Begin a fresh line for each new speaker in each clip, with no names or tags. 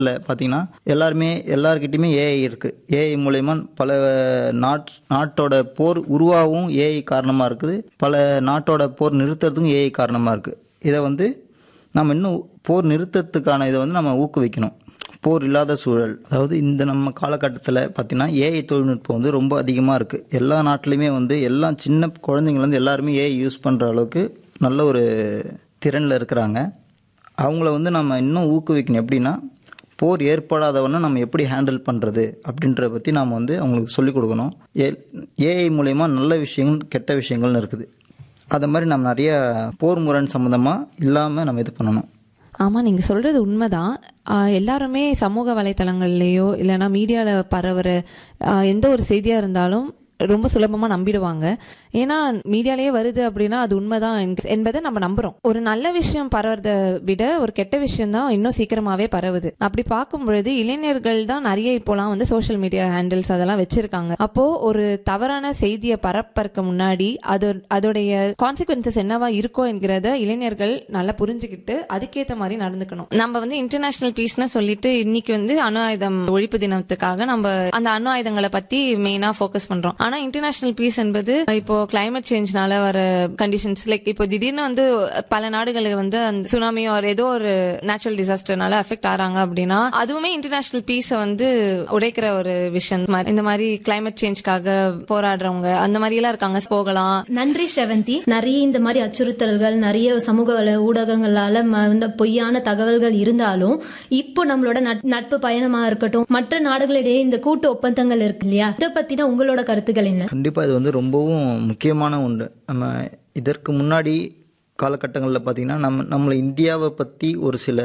இல்லை பார்த்தீங்கன்னா எல்லாருமே எல்லார்கிட்டயுமே ஏஐ இருக்குது ஏஐ மூலயமா பல நாட் நாட்டோட போர் உருவாகவும் ஏஐ காரணமாக இருக்குது பல நாட்டோட போர் நிறுத்துறதுக்கும் ஏஐ காரணமாக இருக்குது இதை வந்து நம்ம இன்னும் போர் நிறுத்தத்துக்கான இதை வந்து நம்ம ஊக்குவிக்கணும் போர் இல்லாத சூழல் அதாவது இந்த நம்ம காலகட்டத்தில் பார்த்தீங்கன்னா ஏஐ தொழில்நுட்பம் வந்து ரொம்ப அதிகமாக இருக்குது எல்லா நாட்டிலையுமே வந்து எல்லாம் சின்ன குழந்தைங்கலேருந்து எல்லாருமே ஏஐ யூஸ் பண்ணுற அளவுக்கு நல்ல ஒரு திறனில் இருக்கிறாங்க அவங்கள வந்து நம்ம இன்னும் ஊக்குவிக்கணும் எப்படின்னா போர் ஏற்படாதவன நம்ம எப்படி ஹேண்டில் பண்ணுறது அப்படின்றத பற்றி நாம் வந்து அவங்களுக்கு சொல்லிக் கொடுக்கணும் ஏ ஏஐ மூலயமா நல்ல விஷயங்கள் கெட்ட விஷயங்கள்னு இருக்குது அதை மாதிரி நம்ம நிறைய போர் முரண் சம்மந்தமாக இல்லாமல் நம்ம இது பண்ணணும்
ஆமாம் நீங்கள் சொல்கிறது உண்மைதான் ஆஹ் எல்லாருமே சமூக வலைத்தளங்கள்லேயோ இல்லைன்னா மீடியாவில் பரவுற ஆஹ் எந்த ஒரு செய்தியாக இருந்தாலும் ரொம்ப சுலபமாக நம்பிடுவாங்க ஏன்னா மீடியாலேயே வருது அப்படின்னா அது உண்மைதான் என்க- என்பதை நம்ம நம்புகிறோம் ஒரு நல்ல விஷயம் பரவுறதை விட ஒரு கெட்ட விஷயம் தான் இன்னும் சீக்கிரமாகவே பரவுது அப்படி பார்க்கும் பொழுது இளைஞர்கள் தான் நிறைய இப்போலாம் வந்து சோஷியல் மீடியா ஹேண்டில்ஸ் அதெல்லாம் வச்சிருக்காங்க அப்போ ஒரு தவறான செய்தியை பரப்பறக்க முன்னாடி அது அதோடைய கான்சிக்வன்சஸ் என்னவா இருக்கோ என்கிறத இளைஞர்கள் நல்லா புரிஞ்சுக்கிட்டு அதுக்கேற்ற மாதிரி நடந்துக்கணும் நம்ம வந்து இன்டர்நேஷனல் பீஸ்னு சொல்லிட்டு இன்னைக்கு வந்து அணு ஆயுதம் ஒழிப்பு தினத்துக்காக நம்ம அந்த அணு ஆயுதங்களை பத்தி மெயினா ஃபோக்கஸ் பண்றோம் ஆனா இன்டர்நேஷனல் பீஸ் என்பது இப்போ கிளைமேட் சேஞ்ச்னால வர கண்டிஷன்ஸ் லைக் இப்போ திடீர்னு வந்து பல நாடுகளுக்கு வந்து அந்த சுனாமி ஒரு ஏதோ ஒரு நேச்சுரல் டிசாஸ்டர்னால அஃபெக்ட் ஆறாங்க அப்படின்னா அதுவுமே இன்டர்நேஷனல் பீஸை வந்து உடைக்கிற ஒரு விஷயம் மாதிரி. இந்த மாதிரி கிளைமேட் சேஞ்ச்காக போராடுறவங்க அந்த மாதிரி எல்லாம் இருக்காங்க போகலாம்
நன்றி ஷெவந்தி நிறைய இந்த மாதிரி அச்சுறுத்தல்கள் நிறைய சமூக வலை ஊடகங்களால ம- இந்த பொய்யான தகவல்கள் இருந்தாலும் இப்போ நம்மளோட நட்- நட்பு பயணமா இருக்கட்டும் மற்ற நாடுகளிடையே இந்த கூட்டு ஒப்பந்தங்கள் இருக்கு இல்லையா இதை பத்தின உங்களோட கருத்துக்கள் என்ன
கண்டிப்பாக இது வந்து ரொம்பவும் முக்கியமான ஒன்று நம்ம இதற்கு முன்னாடி காலகட்டங்களில் பார்த்திங்கன்னா நம்ம நம்மளை இந்தியாவை பற்றி ஒரு சில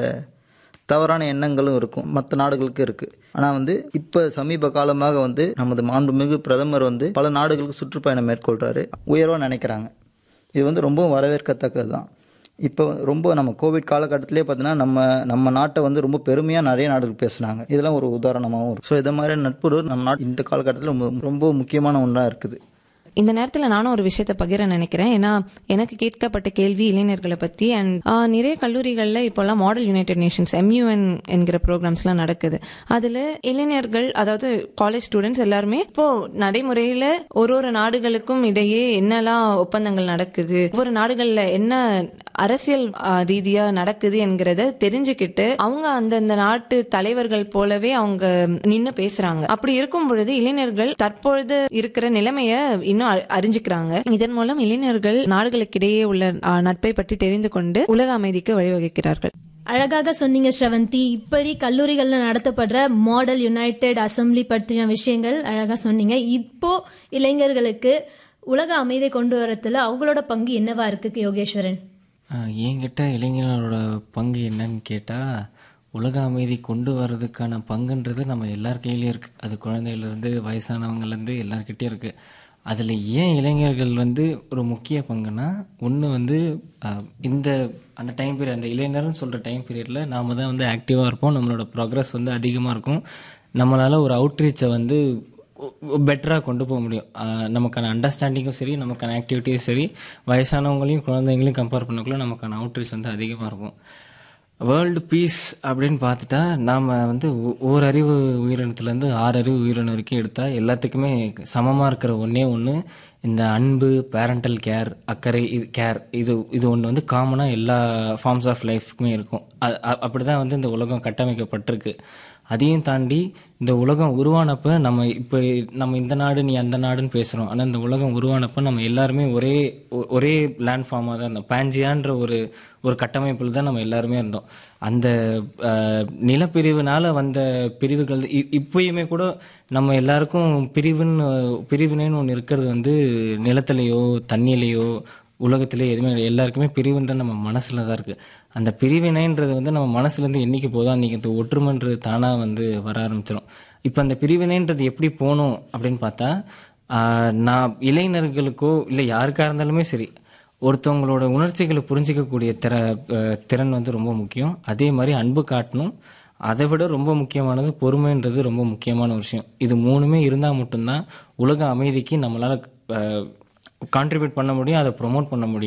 தவறான எண்ணங்களும் இருக்கும் மற்ற நாடுகளுக்கு இருக்குது ஆனால் வந்து இப்போ சமீப காலமாக வந்து நமது மாண்புமிகு பிரதமர் வந்து பல நாடுகளுக்கு சுற்றுப்பயணம் மேற்கொள்கிறாரு உயர்வாக நினைக்கிறாங்க இது வந்து ரொம்பவும் வரவேற்கத்தக்கது தான் இப்போ ரொம்ப நம்ம கோவிட் காலகட்டத்திலே பார்த்தீங்கன்னா நம்ம நம்ம நாட்டை வந்து ரொம்ப பெருமையாக நிறைய நாடுகள் பேசுனாங்க இதெல்லாம் ஒரு உதாரணமாகவும் இருக்கும் ஸோ இதை மாதிரி நட்புறவு நம்ம நாட்டு இந்த காலகட்டத்தில் ரொம்ப ரொம்ப முக்கியமான ஒன்றாக இருக்குது
இந்த நேரத்தில் நானும் ஒரு விஷயத்தை பகிர நினைக்கிறேன் ஏன்னா எனக்கு கேட்கப்பட்ட கேள்வி இளைஞர்களை பற்றி அண்ட் நிறைய கல்லூரிகளில் இப்போல்லாம் மாடல் யுனைடெட் நேஷன்ஸ் எம்யூஎன் என்கிற ப்ரோக்ராம்ஸ்லாம் நடக்குது அதில் இளைஞர்கள் அதாவது காலேஜ் ஸ்டூடெண்ட்ஸ் எல்லாருமே இப்போ நடைமுறையில் ஒரு ஒரு நாடுகளுக்கும் இடையே என்னெல்லாம் ஒப்பந்தங்கள் நடக்குது ஒவ்வொரு நாடுகளில் என்ன அரசியல் ஆ, ரீதியா நடக்குது என்கிறத தெரிஞ்சுக்கிட்டு அவங்க அந்தந்த நாட்டு தலைவர்கள் போலவே அவங்க நின்னு பேசுறாங்க அப்படி இருக்கும் பொழுது இளைஞர்கள் தற்பொழுது இருக்கிற நிலைமைய இன்னும் அறி- அறிஞ்சுக்கிறாங்க இதன் மூலம் இளைஞர்கள் நாடுகளுக்கிடையே உள்ள ஆ, நட்பை பற்றி தெரிந்து கொண்டு உலக அமைதிக்கு வழிவகுக்கிறார்கள்
அழகாக சொன்னீங்க ஸ்ரவந்தி இப்படி கல்லூரிகள்ல நடத்தப்படுற மாடல் யுனைடெட் அசெம்பிளி பற்றின விஷயங்கள் அழகா சொன்னீங்க இப்போ இளைஞர்களுக்கு உலக அமைதியை கொண்டு வரதுல அவங்களோட பங்கு என்னவா இருக்கு யோகேஸ்வரன்
ஆஹ் என்கிட்ட இளைஞர்களோட பங்கு என்னன்னு கேட்டால் உலக அமைதி கொண்டு வர்றதுக்கான பங்குன்றது நம்ம எல்லார் கையிலையும் இருக்குது அது குழந்தையிலேருந்து வயசானவங்கலேருந்து எல்லார்கிட்டயும் இருக்குது அதில் ஏன் இளைஞர்கள் வந்து ஒரு முக்கிய பங்குனா ஒன்று வந்து ஆஹ் இந்த அந்த டைம் பீரியட் அந்த இளைஞர்னு சொல்கிற டைம் பீரியடில் நாம தான் வந்து ஆக்டிவாக இருப்போம் நம்மளோட ப்ராக்ரஸ் வந்து அதிகமாக இருக்கும் நம்மளால் ஒரு அவுட்ரீச்சை வந்து பெட்டராக கொண்டு போக முடியும் ஆஹ் நமக்கான அண்டர்ஸ்டாண்டிங்கும் சரி நமக்கான ஆக்டிவிட்டியும் சரி வயசானவங்களையும் குழந்தைங்களையும் கம்பேர் பண்ணக்குள்ள நமக்கான அவுட்ரீச் வந்து அதிகமாக இருக்கும் வேர்ல்டு பீஸ் அப்படின்னு பார்த்துட்டா நாம் வந்து ஒ- ஓரறிவு உயிரினத்துலேருந்து ஆறறிவு உயிரினம் வரைக்கும் எடுத்தால் எல்லாத்துக்குமே சமமாக இருக்கிற ஒன்றே ஒன்று இந்த அன்பு பேரண்டல் கேர் அக்கறை இது கேர் இது இது ஒன்று வந்து காமனாக எல்லா ஃபார்ம்ஸ் ஆஃப் லைஃப்க்குமே இருக்கும் அப்படி தான் வந்து இந்த உலகம் கட்டமைக்கப்பட்டிருக்கு அதையும் தாண்டி இந்த உலகம் உருவானப்ப நம்ம இப்போ நம்ம இந்த நாடு நீ அந்த நாடுன்னு பேசுகிறோம் ஆனால் இந்த உலகம் உருவானப்ப நம்ம எல்லாருமே ஒரே ஒ- ஒரே லேண்ட் ஃபார்மாக தான் இருந்தோம் பாஞ்சியான்ற ஒரு ஒரு கட்டமைப்பில் தான் நம்ம எல்லாருமே இருந்தோம் அந்த அஹ், நிலப்பிரிவுனால வந்த பிரிவுகள் இ- இப்பயுமே கூட நம்ம எல்லாருக்கும் பிரிவுன்னு பிரிவினைன்னு ஒன்று இருக்கிறது வந்து நிலத்திலேயோ தண்ணியிலையோ உலகத்திலே எதுவுமே கிடையாது. எல்லாருக்குமே பிரிவுன்ற நம்ம மனசுல தான் இருக்கு அந்த பிரிவினைன்றது வந்து நம்ம மனசுல இருந்து என்னைக்கு போதோ அன்னைக்கு அந்த ஒற்றுமைன்றது தானா வந்து வர ஆரம்பிச்சிடும் இப்போ அந்த பிரிவினைன்றது எப்படி போகணும் அப்படின்னு பார்த்தா ஆஹ், நான் இளைஞர்களுக்கோ இல்லை யாருக்கா இருந்தாலுமே சரி ஒருத்தவங்களோட உணர்ச்சிகளை புரிஞ்சிக்கக்கூடிய திற அஹ், திறன் வந்து ரொம்ப முக்கியம் அதே மாதிரி அன்பு காட்டணும் அதை விட ரொம்ப முக்கியமானது பொறுமைன்றது ரொம்ப முக்கியமான ஒரு விஷயம் இது மூணுமே இருந்தால் மட்டும்தான் உலக அமைதிக்கு நம்மளால் கான்ட்ரிபியூட் பண்ண முடியும் அதை ப்ரொமோட் பண்ண முடியும்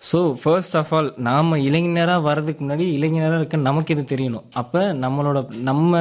ஸோ ஃபர்ஸ்ட் ஆஃப் ஆல் நாம் இளைஞராக வர்றதுக்கு முன்னாடி இளைஞராக இருக்க நமக்கு இது தெரியணும் அப்போ நம்மளோட நம்ம